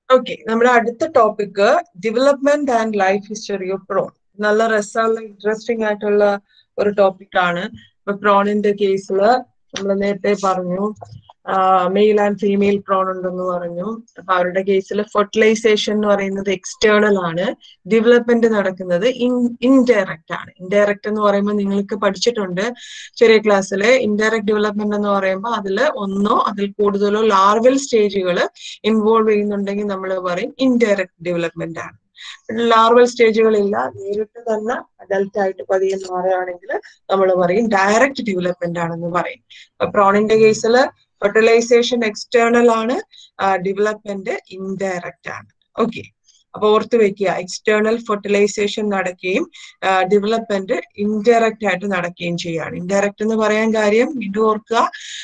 okay നമ്മുടെ അടുത്ത topic development and life history of prawn നല്ല രസമുള്ള ഇൻട്രസ്റ്റിംഗ് ആയിട്ടുള്ള ഒരു ടോപ്പിക് ആണ് ഇപ്പൊ പ്രോണിന്റെ കേസിൽ നമ്മൾ നേരത്തെ പറഞ്ഞു മെയിൽ ആൻഡ് ഫീമെയിൽ പ്രോൺ ഉണ്ടെന്ന് പറഞ്ഞു അപ്പൊ അവരുടെ കേസിൽ ഫെർട്ടിലൈസേഷൻ എന്ന് പറയുന്നത് എക്സ്റ്റേണൽ ആണ് ഡെവലപ്മെന്റ് നടക്കുന്നത് ഇൻഡയറക്റ്റ് ആണ് ഇൻഡയറക്റ്റ് എന്ന് പറയുമ്പോൾ നിങ്ങൾക്ക് പഠിച്ചിട്ടുണ്ട് ചെറിയ ക്ലാസ്സിൽ ഇൻഡയറക്റ്റ് ഡെവലപ്മെന്റ് എന്ന് പറയുമ്പോൾ അതിൽ ഒന്നോ അതിൽ കൂടുതലോ ലാർവൽ സ്റ്റേജുകൾ ഇൻവോൾവ് ചെയ്യുന്നുണ്ടെങ്കിൽ നമ്മൾ പറയും ഇൻഡയറക്റ്റ് ഡെവലപ്മെന്റ് ആണ് ലാർവൽ സ്റ്റേജുകളില്ല നേരിട്ട് തന്നെ അഡൽട്ട് ആയിട്ട് പതിയെ മാറുകയാണെങ്കിൽ നമ്മൾ പറയും ഡയറക്റ്റ് ഡെവലപ്മെന്റ് ആണെന്ന് പറയും പ്രോണിന്റെ കേസിൽ ഫെർട്ടിലൈസേഷൻ എക്സ്റ്റേണൽ ആണ് ഡെവലപ്മെന്റ് ഇൻഡയറക്റ്റ് ആണ് ഓക്കെ അപ്പൊ ഓർത്ത് വെക്കുക എക്സ്റ്റേണൽ ഫെർട്ടിലൈസേഷൻ നടക്കുകയും ഡെവലപ്മെന്റ് ഇൻഡയറക്റ്റ് ആയിട്ട് നടക്കുകയും ചെയ്യുകയാണ് ഇൻഡയറക്റ്റ് എന്ന് പറയാൻ കാര്യം ഇത് ഓർക്കുക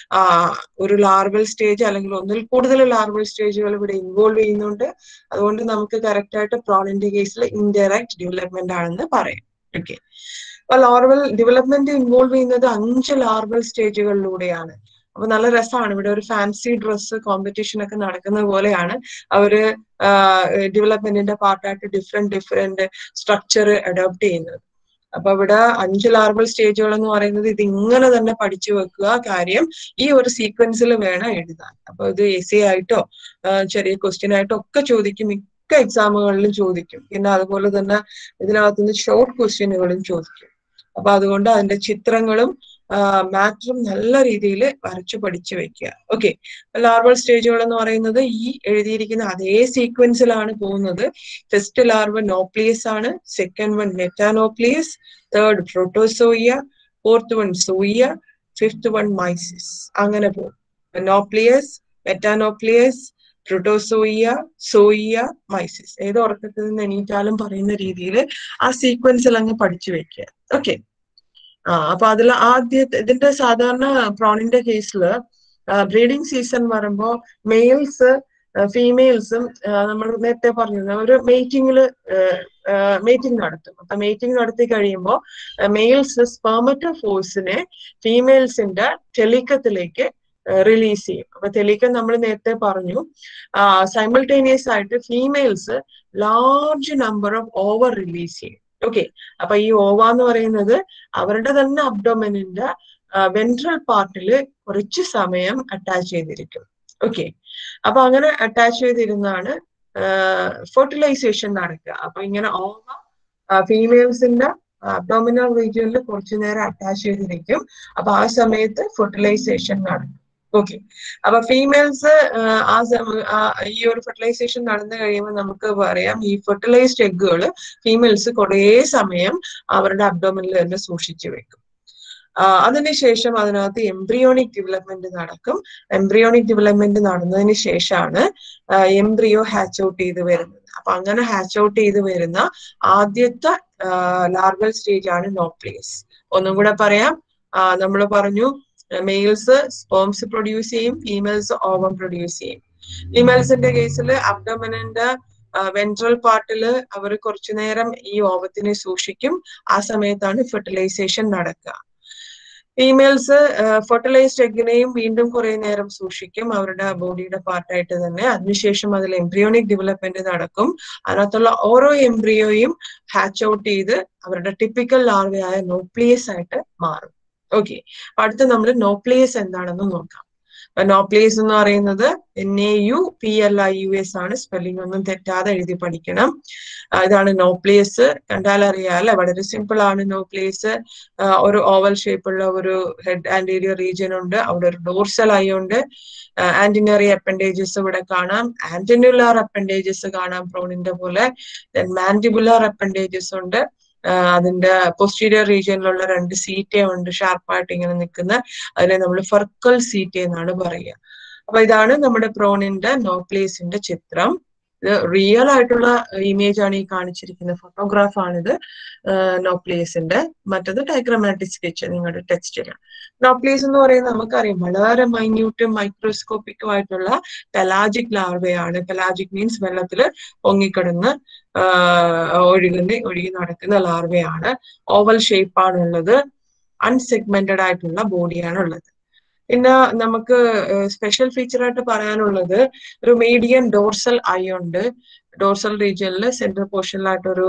ഒരു ലാർവൽ സ്റ്റേജ് അല്ലെങ്കിൽ ഒന്നിൽ കൂടുതൽ ലാർവൽ സ്റ്റേജുകൾ ഇവിടെ ഇൻവോൾവ് ചെയ്യുന്നുണ്ട് അതുകൊണ്ട് നമുക്ക് കറക്റ്റ് ആയിട്ട് പ്രോണിന്റെ കേസിൽ ഇൻഡയറക്റ്റ് ഡെവലപ്മെന്റ് ആണെന്ന് പറയാം ഓക്കെ അപ്പൊ ലാർവൽ ഡെവലപ്മെന്റ് ഇൻവോൾവ് ചെയ്യുന്നത് അഞ്ച് ലാർവൽ സ്റ്റേജുകളിലൂടെയാണ് അപ്പൊ നല്ല രസമാണ് ഇവിടെ ഒരു ഫാൻസി ഡ്രസ്സ് കോമ്പറ്റീഷൻ ഒക്കെ നടക്കുന്ന പോലെയാണ് അവര് ഡെവലപ്മെന്റിന്റെ പാർട്ടായിട്ട് ഡിഫറെന്റ് ഡിഫറെന്റ് സ്ട്രക്ചർ അഡോപ്റ്റ് ചെയ്യുന്നത് അപ്പൊ ഇവിടെ അഞ്ച് ലാർവൽ സ്റ്റേജുകൾ എന്ന് പറയുന്നത് ഇത് ഇങ്ങനെ തന്നെ പഠിച്ചു വെക്കുക കാര്യം ഈ ഒരു സീക്വൻസിൽ വേണം എഴുതാൻ അപ്പൊ ഇത് എസ് എ ആയിട്ടോ ചെറിയ ക്വസ്റ്റ്യൻ ആയിട്ടോ ഒക്കെ ചോദിക്കും മിക്ക എക്സാമുകളിലും ചോദിക്കും പിന്നെ അതുപോലെ തന്നെ ഇതിനകത്തുനിന്ന് ഷോർട്ട് ക്വസ്റ്റ്യനുകളും ചോദിക്കും അപ്പൊ അതുകൊണ്ട് അതിന്റെ ചിത്രങ്ങളും മാറ്ററും നല്ല രീതിയിൽ വരച്ചു പഠിച്ചു വെക്കുക ഓക്കെ ലാർവൽ സ്റ്റേജുകൾ എന്ന് പറയുന്നത് ഈ എഴുതിയിരിക്കുന്ന അതേ സീക്വൻസിലാണ് പോകുന്നത് ഫസ്റ്റ് ലാർവ നോപ്ലിയസ് ആണ് second one metanauplius third protozoea fourth one zoea fifth one mysis അങ്ങനെ പോകും നോപ്ലിയസ് മെറ്റാനോപ്ലിയസ് പ്രോട്ടോസോയിയ സോയിയ മൈസിസ് ഏത് ഉറക്കത്തിൽ നിന്ന് എണീറ്റാലും പറയുന്ന രീതിയിൽ ആ സീക്വൻസിൽ അങ്ങ് പഠിച്ചു വെക്കുക ഓക്കെ ആ അപ്പൊ അതിൽ ആദ്യത്തെ ഇതിന്റെ സാധാരണ പ്രോണിന്റെ കേസിൽ ബ്രീഡിംഗ് സീസൺ വരുമ്പോ മെയിൽസ് ഫീമെയിൽസും നമ്മൾ നേരത്തെ പറഞ്ഞു ഒരു മീറ്റിംഗിൽ മീറ്റിംഗ് നടത്തും അപ്പൊ മീറ്റിംഗ് നടത്തി കഴിയുമ്പോൾ മെയിൽസ് സ്പെർമറ്റോഫോഴ്സിനെ ഫീമെയിൽസിന്റെ ടെലിക്കത്തിലേക്ക് റിലീസ് ചെയ്യും അപ്പൊ തെളിയിക്കാൻ നമ്മൾ നേരത്തെ പറഞ്ഞു സൈമിൾട്ടേനിയസ് ആയിട്ട് females large number of ova release ചെയ്യും ഓക്കെ അപ്പൊ ഈ ഓവ എന്ന് പറയുന്നത് അവരുടെ തന്നെ അബ്ഡോമിനിന്റെ വെൻട്രൽ പാർട്ടിൽ കുറച്ച് സമയം അറ്റാച്ച് ചെയ്തിരിക്കും ഓക്കെ അപ്പൊ അങ്ങനെ അറ്റാച്ച് ചെയ്തിരുന്നാണ് ഫെർട്ടിലൈസേഷൻ നടക്കുക അപ്പൊ ഇങ്ങനെ ഓവ ഫീമെയിൽസിന്റെ അബ്ഡോമിനൽ റീജിയനിൽ കുറച്ചു നേരം അറ്റാച്ച് ചെയ്തിരിക്കും അപ്പൊ ആ സമയത്ത് ഫെർട്ടിലൈസേഷൻ നടക്കും ഓക്കെ അപ്പൊ ഫീമെയിൽസ് ആ ഈ ഒരു ഫെർട്ടിലൈസേഷൻ നടന്നു കഴിയുമ്പോൾ നമുക്ക് പറയാം ഈ ഫെർട്ടിലൈസ്ഡ് എഗ്ഗുകൾ ഫീമെയിൽസ് കുറേ സമയം അവരുടെ അബ്ഡോമിനിൽ തന്നെ സൂക്ഷിച്ചു വെക്കും അതിനുശേഷം അതിനകത്ത് എംബ്രിയോണിക് ഡെവലപ്മെന്റ് നടക്കും എംബ്രിയോണിക് ഡെവലപ്മെന്റ് നടന്നതിന് ശേഷമാണ് എംബ്രിയോ ഹാച്ച് ഔട്ട് ചെയ്ത് വരുന്നത് അപ്പൊ അങ്ങനെ ഹാച്ച് ഔട്ട് ചെയ്ത് വരുന്ന ആദ്യത്തെ ലാർവൽ സ്റ്റേജ് ആണ് നോപ്ലിയസ് ഒന്നും കൂടെ പറയാം നമ്മൾ പറഞ്ഞു മെയിൽസ് സ്പോംസ് പ്രൊഡ്യൂസ് ചെയ്യും ഫീമെയിൽസ് ഓവം പ്രൊഡ്യൂസ് ചെയ്യും ഫീമെയിൽസിന്റെ കേസിൽ അബ്ഡോമിനന്റെ വെൻട്രൽ പാർട്ടിൽ അവർ കുറച്ചു നേരം ഈ ഓവത്തിനെ സൂക്ഷിക്കും ആ സമയത്താണ് ഫെർട്ടിലൈസേഷൻ നടക്കുക ഫീമെയിൽസ് ഫെർട്ടിലൈസ്ഡ് എഗിനെയും വീണ്ടും കുറെ നേരം സൂക്ഷിക്കും അവരുടെ ബോഡിയുടെ പാർട്ടായിട്ട് തന്നെ അതിനുശേഷം അതിൽ എംബ്രിയോണിക് ഡെവലപ്മെന്റ് നടക്കും അതിനകത്തുള്ള ഓരോ എംബ്രിയോയും ഹാച്ച് ഔട്ട് ചെയ്ത് അവരുടെ ടിപ്പിക്കൽ ലാർവയായ നോപ്ലിയസ് ആയിട്ട് മാറും ഓക്കെ അടുത്ത് നമ്മൾ നോപ്ലിയസ് എന്താണെന്ന് നോക്കാം നോപ്ലിയസ് എന്ന് പറയുന്നത് N A U P L I U S ആണ് സ്പെല്ലിംഗ് ഒന്നും തെറ്റാതെ എഴുതി പഠിക്കണം ഇതാണ് നോപ്ലിയസ് കണ്ടാൽ അറിയാല്ലേ വളരെ സിമ്പിൾ ആണ് നോപ്ലിയസ് ഒരു ഓവൽ ഷേപ്പുള്ള ഒരു ഹെഡ് ആന്റീരിയർ റീജിയൻ ഉണ്ട് അവിടെ ഒരു ഡോർസൽ ഐ ഉണ്ട് ആന്റിനറി അപ്പൻഡേജസ് ഇവിടെ കാണാം ആന്റിനുലാർ അപ്പൻഡേജസ് കാണാം പ്രോണിന്റെ പോലെ മാൻഡിബുലാർ അപ്പൻഡേജസ് ഉണ്ട് അതിന്റെ പൊസ്റ്റീരിയർ റീജിയനിലുള്ള രണ്ട് സീറ്റേ ഉണ്ട് ഷാർപ്പായിട്ട് ഇങ്ങനെ നിൽക്കുന്ന അതിനെ നമ്മൾ ഫർക്കൽ സീറ്റേ എന്നാണ് പറയുക അപ്പൊ ഇതാണ് നമ്മുടെ പ്രോണിന്റെ നോപ്ലേസിന്റെ ചിത്രം ഇത് റിയൽ ആയിട്ടുള്ള ഇമേജ് ആണ് ഈ കാണിച്ചിരിക്കുന്ന ഫോട്ടോഗ്രാഫ് ആണിത് നോപ്ലേസിന്റെ മറ്റത് ഡയഗ്രമാറ്റിക് സ്കെച്ച് നിങ്ങളുടെ ടെക്സ്റ്റിലാണ് നോപ്ലേസ് എന്ന് പറയുന്നത് നമുക്കറിയാം വളരെ മൈന്യൂട്ടും മൈക്രോസ്കോപ്പിക്കും ആയിട്ടുള്ള പെലാജിക് ലാർവയാണ് പെലാജിക് മീൻസ് വെള്ളത്തിൽ പൊങ്ങിക്കിടന്ന് ഒഴുകുന്ന ഒഴുകി നടക്കുന്ന ലാർവയാണ് ഓവൽ ഷേപ്പാണുള്ളത് അൺസെഗ്മെന്റഡ് ആയിട്ടുള്ള ബോഡിയാണ് ഉള്ളത് പിന്നെ നമുക്ക് സ്പെഷ്യൽ ഫീച്ചറായിട്ട് പറയാനുള്ളത് ഒരു മീഡിയം ഡോർസൽ ഐ ഉണ്ട് ഡോർസൽ റീജിയനിൽ സെൻട്രൽ പോർഷനിലായിട്ടൊരു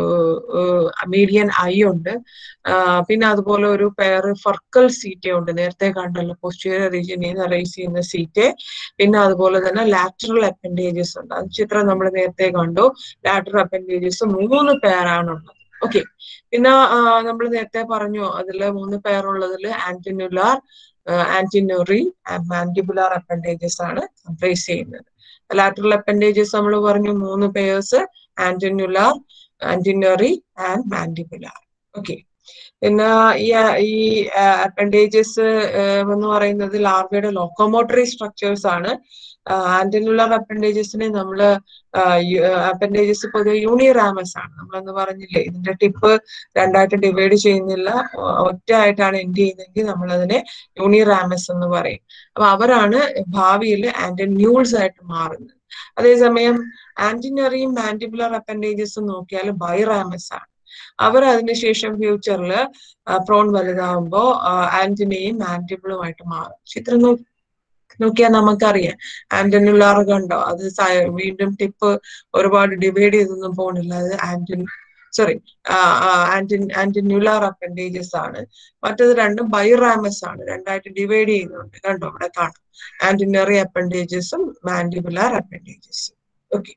മീഡിയൻ ഐ ഉണ്ട് പിന്നെ അതുപോലെ ഒരു പെയർ ഫർക്കൽ സീറ്റേ ഉണ്ട് നേരത്തെ കണ്ടല്ലോ പോസ്റ്റീരിയർ റീജിയനിൽ നിന്ന് റേസ് ചെയ്യുന്ന സീറ്റ് പിന്നെ അതുപോലെ തന്നെ ലാറ്ററൽ അപ്പൻഡേജസ് ഉണ്ട് അത് ചിത്രം നമ്മൾ നേരത്തെ കണ്ടു ലാറ്ററൽ അപ്പൻഡേജസ് മൂന്ന് പേരാണുള്ളത് ഓക്കെ പിന്നെ നമ്മൾ നേരത്തെ പറഞ്ഞു അതിൽ മൂന്ന് പേരുള്ളതിൽ ആന്റിനുലാർ ആന്റിനറി മാൻഡിബുലാർ അപ്പൻഡേജസ് ആണ് റേസ് ചെയ്യുന്നത് ലാറ്ററൽ അപ്പൻഡേജസ് നമ്മൾ പറഞ്ഞു മൂന്ന് pairs antennular antennary and mandibular okay പിന്നെ ഈ ഈ അപ്പൻഡേജസ് എന്ന് പറയുന്നത് ലാർവയുടെ ലോക്കോമോട്ടറി സ്ട്രക്ചേഴ്സ് ആണ് ആന്റിനുലാർ അപ്പൻഡേജസിനെ നമ്മൾ അപ്പൻഡേജസ് പൊതുവെ യൂണിറാമസ് ആണ് നമ്മളന്ന് പറഞ്ഞില്ലേ ഇതിന്റെ ടിപ്പ് രണ്ടായിട്ട് ഡിവൈഡ് ചെയ്യുന്നില്ല ഒറ്റ ആയിട്ടാണ് എൻഡ് ചെയ്യുന്നതെങ്കിൽ നമ്മൾ അതിനെ യൂണിറാമസ് എന്ന് പറയും അപ്പൊ അവരാണ് ഭാവിയിൽ ആന്റന്യൂൾസ് ആയിട്ട് മാറുന്നത് അതേസമയം ആന്റിനറിയും മാൻഡിബുലർ അപ്പൻഡേജസും നോക്കിയാൽ ബൈറാമസ് ആണ് അവർ അതിനുശേഷം ഫ്യൂച്ചറിൽ പ്രോൺ വലുതാവുമ്പോ ആന്റിനെയും മാൻഡിബിളുമായിട്ട് മാറും ചിത്രം നോക്കിയാൽ നമുക്കറിയാം ആന്റനുലാർ കണ്ടോ അത് വീണ്ടും ടിപ്പ് ഒരുപാട് ഡിവൈഡ് ചെയ്തൊന്നും പോണില്ല അത് ആന്റിൻ സോറി ആന്റിൻ ആന്റിന്യുലാർ അപ്പൻഡേജസ് ആണ് മറ്റത് രണ്ടും ബൈറാമസ് ആണ് രണ്ടായിട്ട് ഡിവൈഡ് ചെയ്യുന്നുണ്ട് കണ്ടോ ഇവിടെ കാണാം ആന്റിനറി അപ്പൻഡേജസും മാൻഡിബുലാർ അപ്പൻഡേജസും ഓക്കെ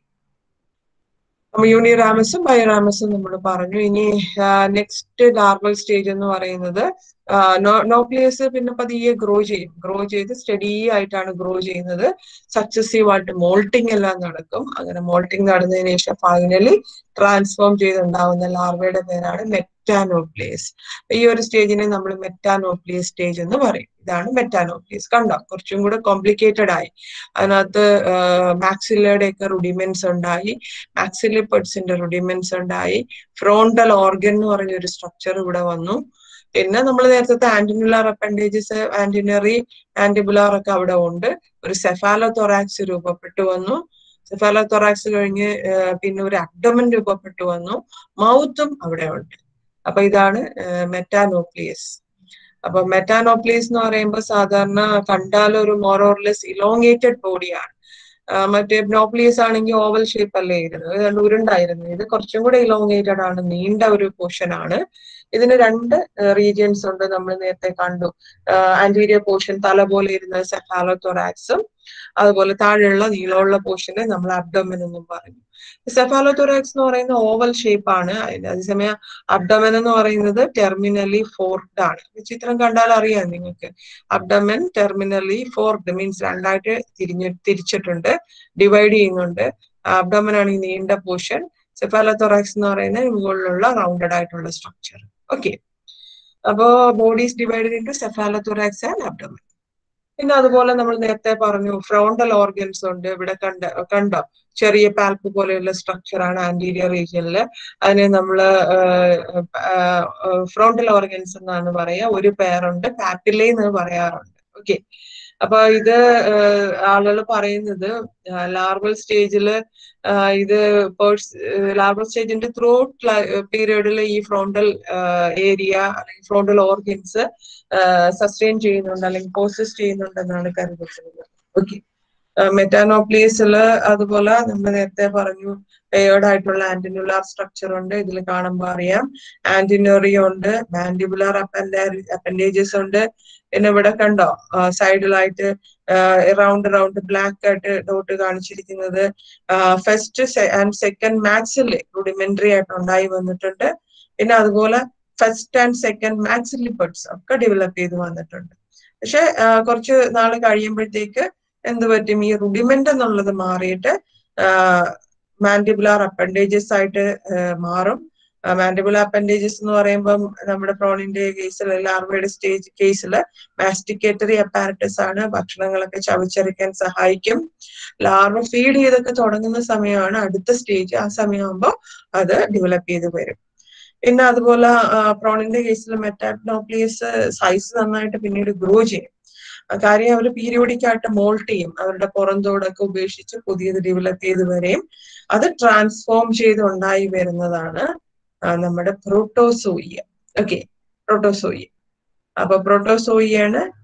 യൂണിറാമസും ബൈറാമസും നമ്മൾ പറഞ്ഞു ഇനി നെക്സ്റ്റ് ലാർവൽ സ്റ്റേജ് എന്ന് പറയുന്നത് നോക്ലിയസ് പിന്നെ പതിയെ ഗ്രോ ചെയ്യും ഗ്രോ ചെയ്ത് സ്റ്റഡി ആയിട്ടാണ് ഗ്രോ ചെയ്യുന്നത് സക്സസീവ് ആയിട്ട് മോൾട്ടിംഗ് എല്ലാം നടക്കും അങ്ങനെ മോൾട്ടിംഗ് നടന്നതിന് ശേഷം ഫൈനലി ട്രാൻസ്ഫോം ചെയ്തുണ്ടാവുന്ന ലാർവയുടെ പേരാണ് മെറ്റാനോപ്ലിയസ് ഈ ഒരു സ്റ്റേജിനെ നമ്മൾ മെറ്റാനോപ്ലിയസ് സ്റ്റേജ് എന്ന് പറയും ഇതാണ് മെറ്റാനോപ്ലിയസ് കണ്ടോ കുറച്ചും കൂടെ കോംപ്ലിക്കേറ്റഡ് ആയി അതിനകത്ത് മാക്സിലയുടെ ഒക്കെ റുഡിമെന്റ്സ് ഉണ്ടായി മാക്സിലിപ്പഡ്സിന്റെ റുഡിമെന്റ്സ് ഉണ്ടായി ഫ്രോണ്ടൽ ഓർഗൻ എന്ന് പറഞ്ഞ ഒരു സ്ട്രക്ചർ ഇവിടെ വന്നു പിന്നെ നമ്മൾ നേരത്തെ ആന്റിനുലാർ അപ്പൻഡേജസ് ആന്റിനറി ആന്റിബുലാർ ഒക്കെ അവിടെ ഉണ്ട് ഒരു സെഫാലോതൊറാക്സ് രൂപപ്പെട്ടു വന്നു സെഫാലോതൊറാക്സ് കഴിഞ്ഞ് പിന്നെ ഒരു അബ്ഡമൻ രൂപപ്പെട്ടു വന്നു മൗത്തും അവിടെ ഉണ്ട് അപ്പൊ ഇതാണ് മെറ്റാനോപ്ലിയസ് അപ്പൊ മെറ്റാനോപ്ലിയസ് എന്ന് പറയുമ്പോൾ സാധാരണ കണ്ടാൽ ഒരു മോറോർലെസ് ഇലോങ്ങേറ്റഡ് ബോഡിയാണ് മറ്റേ നോപ്ലിയസ് ആണെങ്കിൽ ഓവൽ ഷേപ്പ് അല്ലേ ഇരുന്നത് രണ്ട് ഉരുണ്ടായിരുന്നു ഇത് കുറച്ചും കൂടെ ഇലോങ്ങേറ്റഡ് ആണ് നീണ്ട ഒരു പോർഷൻ ആണ് ഇതിന് രണ്ട് റീജിയൻസ് ഉണ്ട് നമ്മൾ നേരത്തെ കണ്ടു ആന്റീരിയർ പോർഷൻ തല പോലെ ഇരുന്ന സെഫാലോതൊറാക്സും അതുപോലെ താഴെയുള്ള നീളമുള്ള പോർഷനെ നമ്മൾ അബ്ഡോമൻ എന്നും പറഞ്ഞു സെഫാലോതൊറാക്സ് എന്ന് പറയുന്ന ഓവൽ ഷേപ്പ് ആണ് അതിന്റെ അതേസമയം അബ്ഡമൻ എന്ന് പറയുന്നത് ടെർമിനലി ഫോർഡ് ആണ് ചിത്രം കണ്ടാൽ അറിയാം നിങ്ങൾക്ക് അബ്ഡമൻ ടെർമിനലി ഫോർഡ് മീൻസ് രണ്ടായിട്ട് തിരിഞ്ഞ് തിരിച്ചിട്ടുണ്ട് ഡിവൈഡ് ചെയ്യുന്നുണ്ട് അബ്ഡമൻ ആണ് ഈ നീണ്ട പോർഷൻ സെഫാലോതൊറാക്സ് എന്ന് പറയുന്നത് മുകളിലുള്ള റൗണ്ടഡ് ആയിട്ടുള്ള സ്ട്രക്ചർ ഓക്കെ അപ്പോ bodies divided into cephalothorax and abdomen പിന്നെ അതുപോലെ നമ്മൾ നേരത്തെ പറഞ്ഞു ഫ്രോണ്ടൽ ഓർഗൻസ് ഉണ്ട് ഇവിടെ കണ്ട കണ്ടോ ചെറിയ പാൽപ്പ് പോലെയുള്ള സ്ട്രക്ചർ ആണ് ആന്റീരിയർ റീജിയനിൽ അതിനെ നമ്മൾ ഫ്രോണ്ടൽ ഓർഗൻസ് എന്നാണ് പറയാ ഒരു പേരുണ്ട് പാപ്പില്ലേ എന്ന് പറയാറുണ്ട് ഓക്കെ അപ്പൊ ഇത് ആളുകൾ പറയുന്നത് ലാർവൽ സ്റ്റേജിൽ ഇത് ലാർവൽ സ്റ്റേജിന്റെ ത്രൂ പീരീഡിൽ ഈ ഫ്രോണ്ടൽ ഏരിയ അല്ലെങ്കിൽ ഫ്രോണ്ടൽ ഓർഗൻസ് സസ്റ്റെയിൻ ചെയ്യുന്നുണ്ട് അല്ലെങ്കിൽ പോസസ് ചെയ്യുന്നുണ്ടെന്നാണ് കരുതപ്പെടുന്നത് ഓക്കെ മെറ്റാനോപ്ലിയസില് അതുപോലെ നമ്മൾ നേരത്തെ പറഞ്ഞു പേയേർഡ് ആയിട്ടുള്ള ആന്റിനുലാർ സ്ട്രക്ചർ ഉണ്ട് ഇതിൽ കാണുമ്പോൾ അറിയാം ആന്റിനറി ഉണ്ട് മാൻഡിബുലാർ അപ്പൻഡേജസ് ഉണ്ട് പിന്നെ ഇവിടെ കണ്ടോ സൈഡിലായിട്ട് റൗണ്ട് റൗണ്ട് ബ്ലാക്ക് ആയിട്ട് ഡോട്ട് കാണിച്ചിരിക്കുന്നത് first and second maxilla rudimentary ആയിട്ട് ഉണ്ടായി വന്നിട്ടുണ്ട് പിന്നെ അതുപോലെ ഫസ്റ്റ് ആൻഡ് സെക്കൻഡ് മാക്സിലിപ്പഡ്സ് ഒക്കെ ഡെവലപ്പ് ചെയ്ത് വന്നിട്ടുണ്ട് പക്ഷെ കുറച്ച് നാൾ കഴിയുമ്പോഴത്തേക്ക് എന്ത് പറ്റും ഈ റുഡിമെന്റ് എന്നുള്ളത് മാറിയിട്ട് മാൻഡിബുലാർ അപ്പൻഡേജസ് ആയിട്ട് മാറും മാൻഡിബുലാർ അപ്പൻഡേജസ് എന്ന് പറയുമ്പം നമ്മുടെ പ്രോണിന്റെ കേസിൽ ലാർവയുടെ സ്റ്റേജ് കേസിൽ മാസ്റ്റിക്കേറ്ററി അപ്പാരറ്റസ് ആണ് ഭക്ഷണങ്ങളൊക്കെ ചവച്ചരയ്ക്കാൻ സഹായിക്കും ലാർവ ഫീഡ് ചെയ്തൊക്കെ തുടങ്ങുന്ന സമയമാണ് അടുത്ത സ്റ്റേജ് ആ സമയമാകുമ്പോൾ അത് ഡെവലപ്പ് ചെയ്ത് വരും പിന്നെ അതുപോലെ പ്രോണിന്റെ കേസിൽ മെറ്റാഗ്നോപ്ലിയസ് സൈസ് നന്നായിട്ട് പിന്നീട് ഗ്രോ ചെയ്യും കാര്യം അവർ പീരിയോഡിക് ആയിട്ട് മോൾട്ട് ചെയ്യും അവരുടെ പുറന്തോടൊക്കെ ഉപേക്ഷിച്ച് പുതിയത് ഡെവലപ്പ് ചെയ്ത് വരെയും അത് ട്രാൻസ്ഫോം ചെയ്ത് ഉണ്ടായി വരുന്നതാണ് നമ്മുടെ പ്രോട്ടോസോയിയ ഓക്കെ പ്രോട്ടോസോയിയ അപ്പൊ പ്രോട്ടോസോയിയാണ്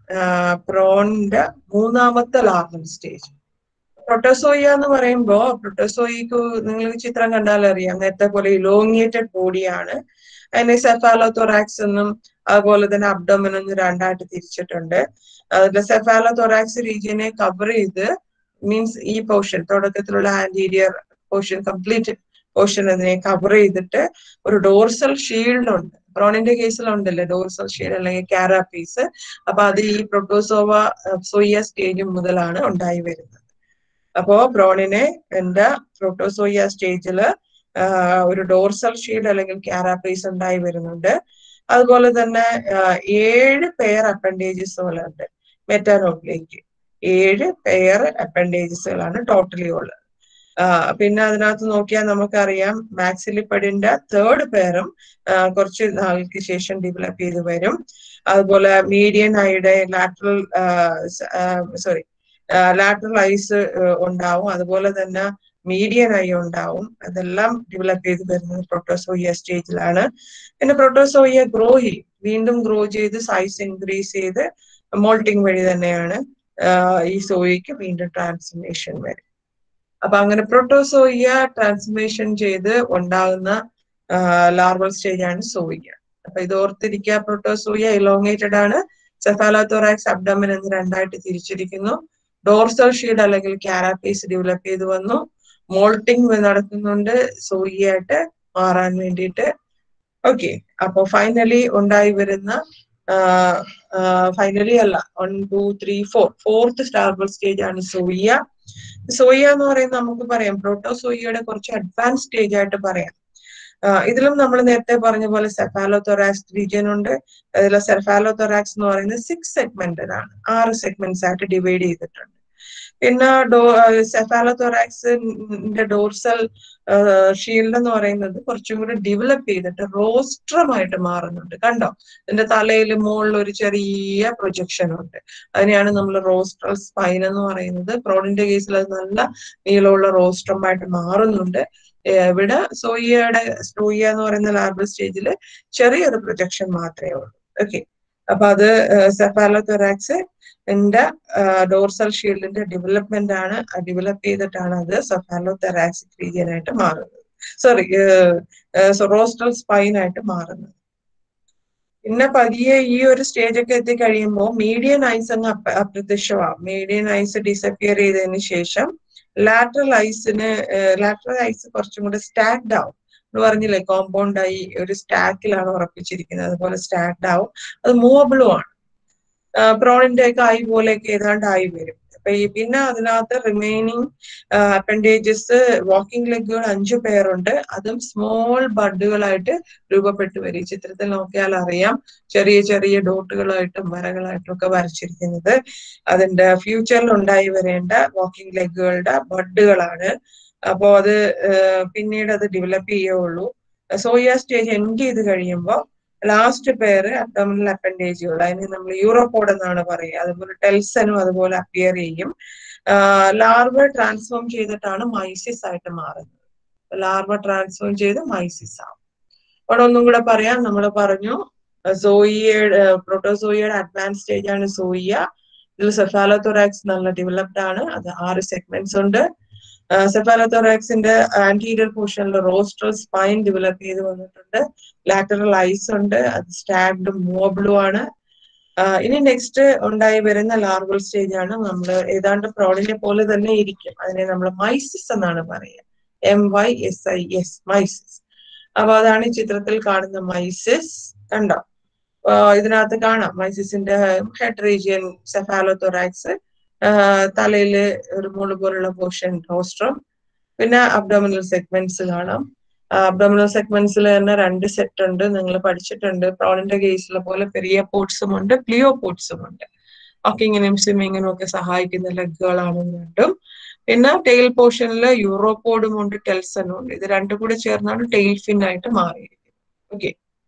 പ്രോണിന്റെ മൂന്നാമത്തെ ലാർവൽ സ്റ്റേജ് പ്രൊട്ടോസോയ എന്ന് പറയുമ്പോ പ്രൊട്ടോസോയിക്ക് നിങ്ങൾ ചിത്രം കണ്ടാൽ അറിയാം നേരത്തെ പോലെ ഇലോങ്ങിയേറ്റഡ് ബോഡിയാണ് അതിനെ സെഫാലോതൊറാക്സ് എന്നും അതുപോലെ തന്നെ അബ്ഡോമൻ എന്നും രണ്ടായിട്ട് തിരിച്ചിട്ടുണ്ട് അതിൽ സെഫാലോതൊറാക്സ് റീജിയനെ കവർ ചെയ്ത് മീൻസ് ഈ പോർഷൻ തുടക്കത്തിലുള്ള ആന്റീരിയർ പോർഷൻ കംപ്ലീറ്റ് പോർഷൻ അതിനെ കവർ ചെയ്തിട്ട് ഒരു ഡോർസൽ ഷീൽഡ് ഉണ്ട് പ്രോണിന്റെ കേസിലുണ്ടല്ലേ ഡോർസൽ ഷീൽഡ് അല്ലെങ്കിൽ കാരാപ്പീസ് അപ്പൊ അത് ഈ പ്രൊട്ടോസോവ സോയ സ്റ്റേജ് മുതലാണ് ഉണ്ടായി വരുന്നത് അപ്പോ പ്രോണിനെ എന്റെ പ്രോട്ടോസോയ സ്റ്റേജില് ഒരു ഡോർസൽ ഷീൽഡ് അല്ലെങ്കിൽ കാരാപ്പീസ് ഉണ്ടായി വരുന്നുണ്ട് അതുപോലെ തന്നെ ഏഴ് പെയർ അപ്പൻഡേജസുകളുണ്ട് മെറ്റാനോട്ടിലേക്ക് ഏഴ് പെയർ അപ്പൻഡേജസുകളാണ് ടോട്ടലി ഉള്ളത് പിന്നെ അതിനകത്ത് നോക്കിയാൽ നമുക്കറിയാം മാക്സിലിപ്പഡിന്റെ തേർഡ് പെയറും കുറച്ച് നാൾക്ക് ശേഷം ഡെവലപ്പ് ചെയ്ത് വരും അതുപോലെ മീഡിയൻ ഐയുടെ ലാറ്ററൽ സോറി ലാറ്ററൽ ഐസ് ഉണ്ടാവും അതുപോലെ തന്നെ മീഡിയൻ ഐ ഉണ്ടാവും അതെല്ലാം ഡെവലപ്പ് ചെയ്ത് വരുന്നത് പ്രൊട്ടോസോയ സ്റ്റേജിലാണ് പിന്നെ പ്രൊട്ടോസോയ ഗ്രോ ചെയ്യും വീണ്ടും ഗ്രോ ചെയ്ത് സൈസ് ഇൻക്രീസ് ചെയ്ത് മോൾട്ടിങ് വഴി തന്നെയാണ് ഈ സോയയ്ക്ക് വീണ്ടും ട്രാൻസ്ഫർമേഷൻ വരും അപ്പൊ അങ്ങനെ പ്രൊട്ടോസോയ ട്രാൻസ്ഫർമേഷൻ ചെയ്ത് ഉണ്ടാകുന്ന ലാർവൽ സ്റ്റേജ് ആണ് സോയ അപ്പൊ ഇത് ഓർത്തിരിക്കുക പ്രൊട്ടോസോയ ഇലോങ്ങേറ്റഡ് ആണ് സെഫാലോത്തോറാക്സ് അബ്ഡമൻ എന്ന് രണ്ടായിട്ട് തിരിച്ചിരിക്കുന്നു ഡോർസൽ ഷീഡ് അല്ലെങ്കിൽ കാരാപ്പീസ് ഡെവലപ്പ് ചെയ്ത് വന്നു മോൾട്ടിങ് നടക്കുന്നുണ്ട് സോയിയായിട്ട് മാറാൻ വേണ്ടിയിട്ട് ഓക്കെ അപ്പൊ ഫൈനലി ഉണ്ടായി വരുന്ന ഫൈനലി അല്ല one two three four fourth സ്റ്റാർബൽ സ്റ്റേജ് ആണ് സോയിയ സോയിയ എന്ന് പറയുന്നത് നമുക്ക് പറയാം പ്രോട്ടോസോയിയുടെ കുറച്ച് അഡ്വാൻസ് സ്റ്റേജ് ആയിട്ട് പറയാം ഇതിലും നമ്മൾ നേരത്തെ പറഞ്ഞ പോലെ സെഫാലോതൊറാക്സ് റീജിയൻ ഉണ്ട് അതിൽ സെഫാലോതൊറാക്സ് എന്ന് പറയുന്നത് സിക്സ് സെഗ്മെന്റഡ് ആണ് ആറ് സെഗ്മെന്റ്സ് ആയിട്ട് ഡിവൈഡ് ചെയ്തിട്ടുണ്ട് പിന്നെ ഡോ സെഫാലോതൊറാക്സിന്റെ ഡോർസൽ ഷീൽഡ് എന്ന് പറയുന്നത് കുറച്ചും കൂടി ഡെവലപ്പ് ചെയ്തിട്ട് റോസ്ട്രമായിട്ട് മാറുന്നുണ്ട് കണ്ടോ ഇതിന്റെ തലയിൽ മുകളിൽ ഒരു ചെറിയ പ്രൊജക്ഷൻ ഉണ്ട് അതിനെയാണ് നമ്മൾ റോസ്ട്രൽ സ്പൈൻ എന്ന് പറയുന്നത് പ്രോഡിന്റെ കേസിൽ അത് നല്ല നീളമുള്ള റോസ്ട്രമായിട്ട് മാറുന്നുണ്ട് ഇവിടെ സോയിയയുടെ സോയിയ എന്ന് പറയുന്ന ലാർബൽ സ്റ്റേജിൽ ചെറിയൊരു പ്രൊജക്ഷൻ മാത്രമേ ഉള്ളൂ ഓക്കെ അപ്പൊ അത് സെഫാലോതൊറാക്സ് എന്റെ ഡോർസൽ ഷീൽഡിന്റെ ഡെവലപ്മെന്റ് ആണ് ഡെവലപ്പ് ചെയ്തിട്ടാണ് അത് സെഫാലോതെറാക്സിക് റീജിയൻ ആയിട്ട് മാറുന്നത് സോറി റോസ്റ്റൽ സ്പൈൻ ആയിട്ട് മാറുന്നത് പിന്നെ പതിയെ ഈ ഒരു സ്റ്റേജ് ഒക്കെ എത്തിക്കഴിയുമ്പോൾ മീഡിയൻ ഐസ് അങ്ങ് അപ്രത്യക്ഷമാവും മീഡിയൻ ഐസ് ഡിസപ്പിയർ ചെയ്തതിന് ശേഷം ലാറ്ററൽ ഐസിന് ലാറ്ററൽ ഐസ് കുറച്ചും കൂടെ സ്റ്റാക്ഡ് ആവും എന്ന് പറഞ്ഞില്ലേ കോമ്പൗണ്ട് ആയി ഒരു സ്റ്റാക്കിലാണ് ഉറപ്പിച്ചിരിക്കുന്നത് അതുപോലെ സ്റ്റാക്ഡ് ആവും അത് മൂവബിളും ആണ് പ്രോണിന്റെ ഒക്കെ ആയി പോലെയൊക്കെ ഏതാണ്ട് ആയി വരും അപ്പൊ ഈ പിന്നെ അതിനകത്ത് റിമൈനിങ് അപ്പൻഡേജസ് വാക്കിംഗ് ലെഗുകൾ അഞ്ചു പേരുണ്ട് അതും സ്മോൾ ബഡുകളായിട്ട് രൂപപ്പെട്ടു വരും ഈ ചിത്രത്തിൽ നോക്കിയാൽ അറിയാം ചെറിയ ചെറിയ ഡോട്ടുകളായിട്ടും വരകളായിട്ടും ഒക്കെ വരച്ചിരിക്കുന്നത് അതിന്റെ ഫ്യൂച്ചറിൽ ഉണ്ടായി വരേണ്ട വാക്കിംഗ് ലെഗുകളുടെ ബഡുകളാണ് അപ്പോൾ അത് പിന്നീട് അത് ഡെവലപ്പ് ചെയ്യുള്ളൂ സോയ സ്റ്റേജ് എൻഡ് ചെയ്ത് കഴിയുമ്പോൾ ലാസ്റ്റ് പേര് അബ്ഡോമിനൽ അപ്പൻഡേജുകൾ അതിന് നമ്മൾ യൂറോപോഡ് എന്നാണ് പറയുക അതുപോലെ ടെൽസനും അതുപോലെ അപ്പിയർ ചെയ്യും ലാർവ ട്രാൻസ്ഫോം ചെയ്തിട്ടാണ് മൈസിസ് ആയിട്ട് മാറുന്നത് ലാർവ ട്രാൻസ്ഫോം ചെയ്ത് മൈസിസ് ആവും അവിടെ ഒന്നും കൂടെ പറയാം നമ്മൾ പറഞ്ഞു സോയിയുടെ പ്രോട്ടോസോയിയുടെ അഡ്വാൻസ് സ്റ്റേജ് ആണ് സോയിയ ഇതിൽ സെഫാലോതൊറാക്സ് നല്ല ഡെവലപ്ഡ് ആണ് അത് ആറ് സെഗ്മെന്റ്സ് ഉണ്ട് സെഫാലോതൊറാക്സിന്റെ ആന്റീരിയർ പോർഷനിൽ റോസ്ട്രൽ സ്പൈൻ ഡെവലപ്പ് ചെയ്ത് വന്നിട്ടുണ്ട് ലാറ്ററൽ ഐസ് ഉണ്ട് അത് സ്റ്റാഗ്ഡ് മൂവബിളും ആണ് ഇനി നെക്സ്റ്റ് ഉണ്ടായി വരുന്ന ലാർവൽ സ്റ്റേജ് ആണ് നമ്മൾ ഏതാണ്ട് പ്രോഡിനെ പോലെ തന്നെ ഇരിക്കും അതിനെ നമ്മൾ മൈസിസ് എന്നാണ് പറയുക M Y S I S mysis അപ്പൊ അതാണ് ഈ ചിത്രത്തിൽ കാണുന്ന മൈസിസ് കണ്ടോ ഇതിനകത്ത് കാണാം മൈസിസിന്റെ ഹെഡ് റീജിയൻ സെഫാലോതൊറാക്സ് തലയില് ഒരു മുള് പോലുള്ള പോർഷൻ റോസ്ട്രം പിന്നെ അബ്ഡോമിനൽ സെഗ്മെന്റ്സ് കാണാം അബ്ഡോമിനൽ സെഗ്മെന്റ്സിൽ തന്നെ രണ്ട് സെറ്റ് ഉണ്ട് നിങ്ങൾ പഠിച്ചിട്ടുണ്ട് പ്രോണിന്റെ കേസിലെ പോലെ പെരിയ പോട്സും ഉണ്ട് പ്ലിയോ പോട്സും ഉണ്ട് വാക്കിങ്ങിനും സ്വിമ്മിങ്ങിനും ഒക്കെ സഹായിക്കുന്ന ലെഗുകളാണ് രണ്ടും പിന്നെ ടെയിൽ പോർഷനിൽ യൂറോപോഡും ഉണ്ട് ടെൽസനും ഉണ്ട് ഇത് രണ്ടും കൂടെ ചേർന്നാണ് ടെയിൽ ഫിൻ ആയിട്ട് മാറിയിരിക്കുന്നത് ഓക്കെ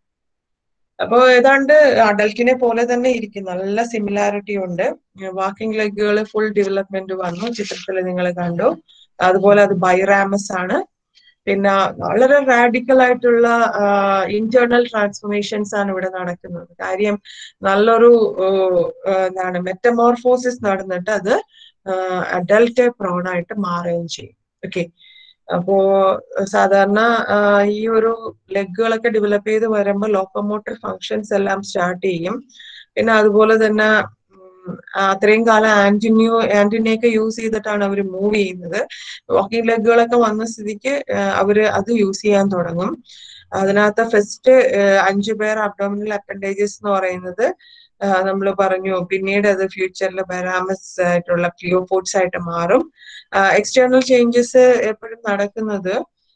അപ്പൊ ഏതാണ്ട് അഡൽറ്റിനെ പോലെ തന്നെ ഇരിക്കും നല്ല സിമിലാരിറ്റി ഉണ്ട് വാക്കിംഗ് ലെഗുകൾ ഫുൾ ഡെവലപ്മെന്റ് വന്നു ചിത്രത്തിൽ നിങ്ങൾ കണ്ടു അതുപോലെ അത് ബൈറാമസ് ആണ് പിന്നെ വളരെ റാഡിക്കൽ ആയിട്ടുള്ള ഇന്റേണൽ ട്രാൻസ്ഫോർമേഷൻസ് ആണ് ഇവിടെ നടക്കുന്നത് കാര്യം നല്ലൊരു എന്താണ് മെറ്റമോർഫോസിസ് നടന്നിട്ട് അത് അഡൽട്ട് പ്രോൺ ആയിട്ട് മാറുകയും ചെയ്യും ഓക്കെ അപ്പോ സാധാരണ ഈ ഒരു ലെഗുകളൊക്കെ ഡെവലപ്പ് ചെയ്ത് വരുമ്പോൾ ലോക്കോമോട്ടർ ഫങ്ഷൻസ് എല്ലാം സ്റ്റാർട്ട് ചെയ്യും പിന്നെ അതുപോലെ തന്നെ അത്രയും കാലം ആന്റിന്യൂ ആന്റിനെയൊക്കെ യൂസ് ചെയ്തിട്ടാണ് അവർ മൂവ് ചെയ്യുന്നത് വാക്കിംഗ് ലെഗുകളൊക്കെ വന്ന സ്ഥിതിക്ക് അവര് അത് യൂസ് ചെയ്യാൻ തുടങ്ങും അതിനകത്ത് ഫസ്റ്റ് അഞ്ചു പേർ അബ്ഡോമിനൽ അപ്പൻഡേജസ് എന്ന് പറയുന്നത് നമ്മൾ പറഞ്ഞു പിന്നീട് അത് ഫ്യൂച്ചറിൽ ബരാമസ് ആയിട്ടുള്ള ക്ലിയോപോട്സ് ആയിട്ട് മാറും എക്സ്റ്റേണൽ ചേഞ്ചസ് എപ്പോഴും നടക്കുന്നത്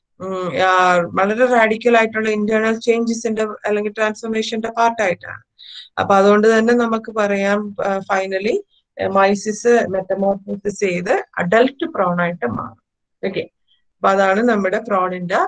വളരെ റാഡിക്കൽ ആയിട്ടുള്ള ഇന്റേണൽ ചേഞ്ചസിന്റെ അല്ലെങ്കിൽ ട്രാൻസ്ഫോർമേഷന്റെ പാർട്ടായിട്ടാണ് അപ്പൊ അതുകൊണ്ട് തന്നെ നമുക്ക് പറയാം ഫൈനലി മൈസിസ് മെറ്റമോർഫോസിസ് ചെയ്ത് അഡൽട്ട് പ്രോൺ ആയിട്ട് മാറും ഓക്കെ അപ്പൊ അതാണ് നമ്മുടെ പ്രോണിന്റെ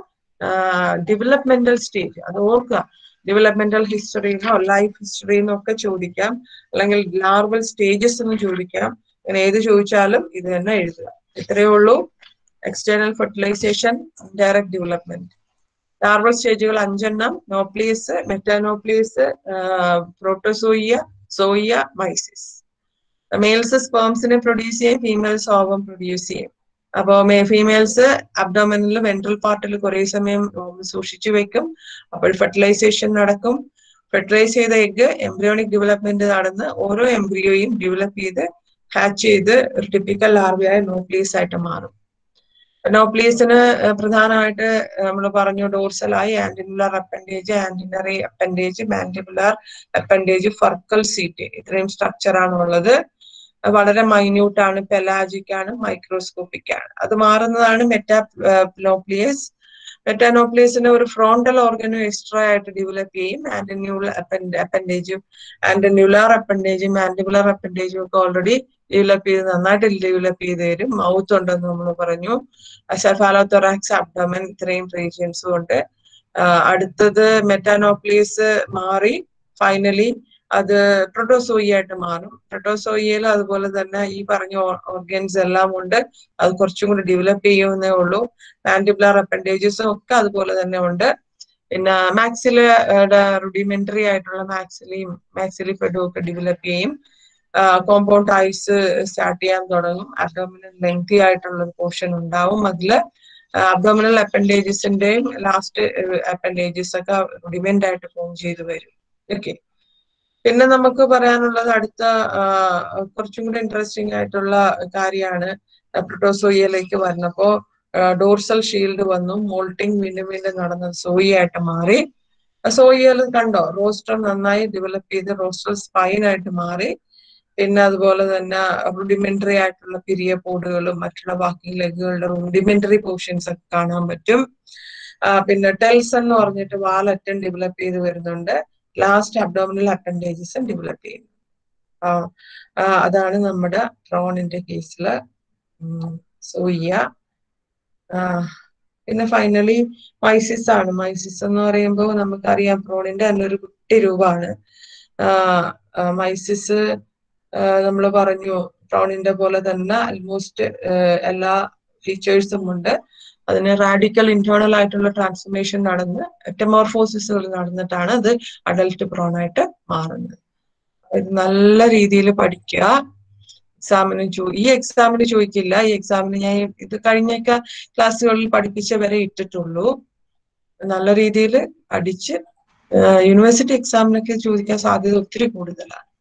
ഡെവലപ്മെന്റൽ സ്റ്റേജ് അത് ഓർക്കുക ഡെവലപ്മെന്റൽ ഹിസ്റ്ററിന്നോ ലൈഫ് ഹിസ്റ്ററിന്നോ ഒക്കെ ചോദിക്കാം അല്ലെങ്കിൽ ലാർവൽ സ്റ്റേജസ് എന്ന് ചോദിക്കാം അങ്ങനെ ഏത് ചോദിച്ചാലും ഇത് തന്നെ എഴുതുക ഇത്രയേ ഉള്ളൂ external fertilisation direct development larval സ്റ്റേജുകൾ അഞ്ചെണ്ണം nauplius metanauplius protozoea zoea mysis males സ്പേംസിനെ പ്രൊഡ്യൂസ് ചെയ്യും ഫീമെയിൽസ് ഓവം പ്രൊഡ്യൂസ് ചെയ്യും അപ്പോ ഫീമെയിൽസ് അബ്ഡോമിനിൽ വെൻട്രൽ പാർട്ടിൽ കുറെ സമയം സൂക്ഷിച്ചു വെക്കും അപ്പോൾ ഫെർട്ടിലൈസേഷൻ നടക്കും ഫെർട്ടിലൈസ് ചെയ്ത എഗ് എംബ്രിയോണിക് ഡെവലപ്മെന്റ് നടന്ന് ഓരോ എംബ്രിയോയും ഡെവലപ്പ് ചെയ്ത് ഹാച്ച് ചെയ്ത് ഒരു ടിപ്പിക്കൽ ലാർവയായ നോക്ലിയസ് ആയിട്ട് മാറും നോപ്ലീസിന് പ്രധാനമായിട്ട് നമ്മൾ പറഞ്ഞു ഡോർസലായി antennular appendage antennary appendage mandibular appendage furcal setae ഇത്രയും സ്ട്രക്ചർ ആണ് ഉള്ളത് വളരെ മൈന്യൂട്ട് ആണ് പെലാജിക് ആണ് മൈക്രോസ്കോപ്പിക് ആണ് അത് മാറുന്നതാണ് മെറ്റാനോപ്ലിയസ് മെറ്റാനോപ്ലിയസിന് ഒരു ഫ്രോണ്ടൽ ഓർഗനും എക്സ്ട്രാ ആയിട്ട് ഡെവലപ്പ് ചെയ്യും ആന്റന്യൂൾ അപ്പൻഡേജും ആന്റന്യുലാർ അപ്പൻഡേജും മാൻഡിബുലർ അപ്പൻഡേജും ഒക്കെ ഓൾറെഡി ഡെവലപ്പ് ചെയ്ത് നന്നായിട്ട് ഡെവലപ്പ് ചെയ്ത് തരും മൗത്ത് ഉണ്ടെന്ന് നമ്മൾ പറഞ്ഞു സെഫാലോതൊറാക്സ് അബ്ഡമൻ ഇത്രയും റീജിയൻസും ഉണ്ട് അടുത്തത് മെറ്റാനോപ്ലിയസ് മാറി ഫൈനലി അത് പ്രൊട്ടോസോയി ആയിട്ട് മാറും പ്രൊട്ടോസോയിയിൽ അതുപോലെ തന്നെ ഈ പറഞ്ഞ ഓർഗൻസ് എല്ലാം ഉണ്ട് അത് കുറച്ചും കൂടി ഡെവലപ്പ് ചെയ്യുന്നേ ഉള്ളൂ മാൻഡിബുലർ അപ്പൻഡേജസും ഒക്കെ അതുപോലെ തന്നെ ഉണ്ട് പിന്നെ മാക്സിലയുടെ റുഡിമെന്ററി ആയിട്ടുള്ള മാക്സിലിയും മാക്സിലി ഫെഡും ഒക്കെ ഡെവലപ്പ് ചെയ്യും കോമ്പൗണ്ട് ഐസ് സ്റ്റാർട്ട് ചെയ്യാൻ തുടങ്ങും അബ്ഡോമിനൽ ലെങ്തി ആയിട്ടുള്ള ഒരു പോർഷൻ ഉണ്ടാവും അതില് അബ്ഡോമിനൽ അപ്പൻഡേജസിന്റെയും ലാസ്റ്റ് അപ്പൻഡേജസ് ഒക്കെ റുഡിമെന്റ് ആയിട്ട് ഫോം ചെയ്ത് വരും ഓക്കെ പിന്നെ നമുക്ക് പറയാനുള്ളത് അടുത്ത കുറച്ചും കൂടി ഇൻട്രസ്റ്റിംഗ് ആയിട്ടുള്ള കാര്യമാണ് പ്രോട്ടോസോയിലേക്ക് വരുന്നപ്പോ ഡോർസൽ ഷീൽഡ് വന്നു മോൾട്ടിങ് വീണ്ടും വീണ്ടും നടന്ന സോയി ആയിട്ട് മാറി സോയിയൽ കണ്ടോ റോസ്റ്റർ നന്നായി ഡെവലപ്പ് ചെയ്ത് റോസ്റ്റർ സ്പൈൻ ആയിട്ട് മാറി പിന്നെ അതുപോലെ തന്നെ റുഡിമെന്ററി ആയിട്ടുള്ള പിരിയ പോഡുകളും മറ്റുള്ള വാക്കിംഗ് ലെഗുകളുടെ റുഡിമെന്ററി പോർഷൻസ് ഒക്കെ കാണാൻ പറ്റും പിന്നെ ടെൽസ് എന്ന് പറഞ്ഞിട്ട് വാലറ്റൻ ഡെവലപ്പ് ചെയ്ത് വരുന്നുണ്ട് ലാസ്റ്റ് അബ്ഡോമിനൽ അപ്പൻഡേജസും ഡെവലപ്പ് ചെയ്യുന്നു അതാണ് നമ്മുടെ പ്രോണിന്റെ കേസില് സോയ്യ പിന്നെ ഫൈനലി മൈസിസ് ആണ് മൈസിസ് എന്ന് പറയുമ്പോൾ നമുക്കറിയാം പ്രോണിന്റെ തന്നെ ഒരു കുട്ടി രൂപമാണ് മൈസിസ് നമ്മൾ പറഞ്ഞു പ്രോണിന്റെ പോലെ തന്നെ ആൽമോസ്റ്റ് എല്ലാ ഫീച്ചേഴ്സും ഉണ്ട് അതിന് റാഡിക്കൽ ഇന്റേണൽ ആയിട്ടുള്ള ട്രാൻസ്ഫോർമേഷൻ നടന്ന് എറ്റമോർഫോസിസുകൾ നടന്നിട്ടാണ് അത് അഡൽട്ട് പ്രോൺ ആയിട്ട് മാറുന്നത് ഇത് നല്ല രീതിയിൽ പഠിക്കുക എക്സാമിന് ചോ ഈ എക്സാമിന് ചോദിക്കില്ല ഈ എക്സാമിന് ഞാൻ ഇത് കഴിഞ്ഞൊക്കെ ക്ലാസ്സുകളിൽ പഠിപ്പിച്ച വരെ ഇട്ടിട്ടുള്ളൂ നല്ല രീതിയിൽ പഠിച്ച് യൂണിവേഴ്സിറ്റി എക്സാമിനൊക്കെ ചോദിക്കാൻ സാധ്യത ഒത്തിരി കൂടുതലാണ്